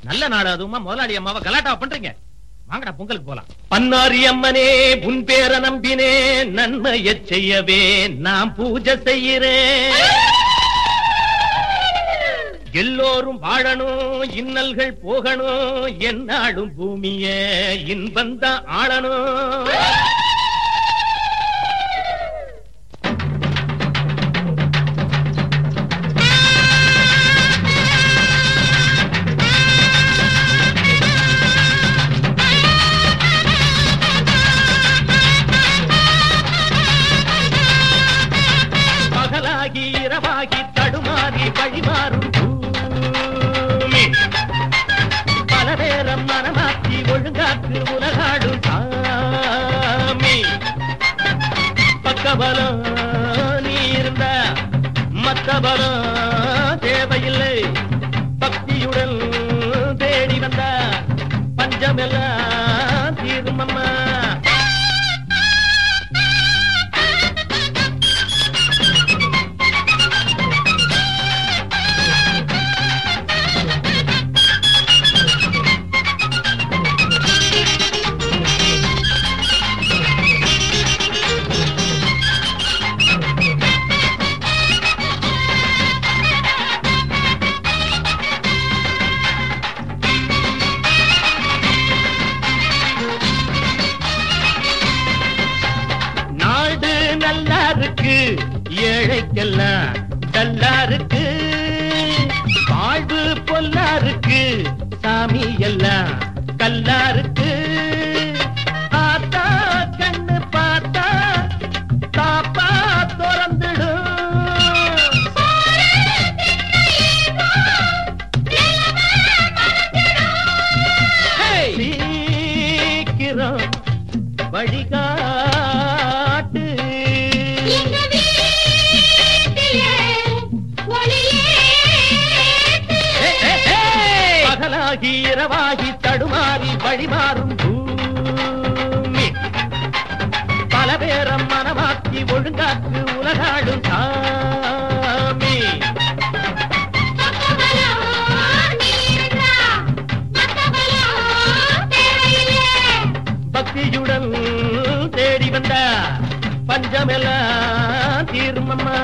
நல்ல நாள் அதுவுமா முதலாளி அம்மாவை கலாட்டா பண்றீங்க வாங்கடா பொங்கலுக்கு போலாம் பன்னாரி அம்மனே உன் பேர நம்பினே நன்மைய செய்யவே நான் பூஜை செய்கிறேன் எல்லோரும் வாழணும் இன்னல்கள் போகணும் என்னாடும் பூமிய இன்பந்த ஆளணும் பகலாகி இரவாகி தடுமாறி வழிமாறும் பூமி பல நேரம் மனமாற்றி ஒழுங்காற்று உலகாடும் சாமி பக்கபலம் நீ இருந்த மத்த பலம் தேவையில்லை பக்தியுடன் தேடி வந்த பஞ்சமெல்லாம் தீரும் அம்மா நாடு நல்லா இருக்கு ஏழைக்கெல்லாம் நல்லா இருக்கு வாழ்வு பொல்லா இருக்கு சாமி எல்லாம் கல்லா இருக்கு ஆத்தா கண்ணு பார்த்தா தாப்பா திறந்துடும் சீக்கிரம் வழிகாட்டு எங்க வீட்டிலே ஒளியேத்து. ஏய், ஏய், ஏய்! பகலாகி இரவாகி தடுமாறி வழிமாறும் பூமி பல பேரம் மனமாக்கி ஒழுங்காற்று உலகாடும் சாமி பக்கபலம் நீ இருந்தா, மத்தபலம் தேவையில்லை. பக்தியுடன் தேடி வந்த பஞ்சமெல்லாம் தீர்மம்மா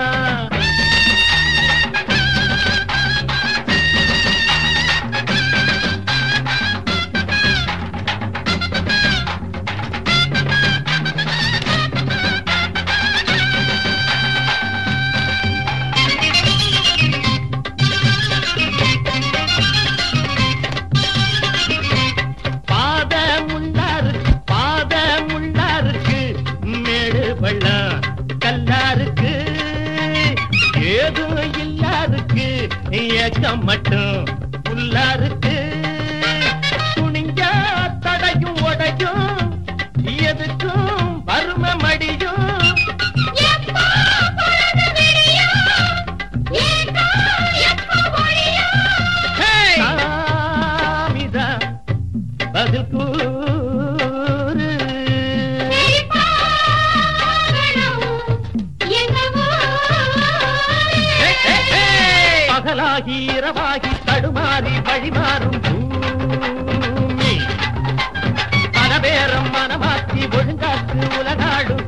பாத முள்ளாருக்கு பாத முள்ளாருக்கு மேடு பள்ளம் கல்லாருக்கு ஏதும் இல்லாருக்கு ஏக்கம் மட்டும் புல்லாருக்கு துணிஞ்சா தடையும் உடையும் எதுக்கும் வறுமை மடியும் எப்போ பொழுது விடியும்? ஏக்கம் எப்போ ஒழியும்? சாமிதான் பதில் கூறு போகணும் எங்க ஊரு. பகலாகி இரவாகி தடுமாறி வழிமாறும் பூமி பலவேரம் மனமாற்றி ஒழுங்காற்று உலகாடும்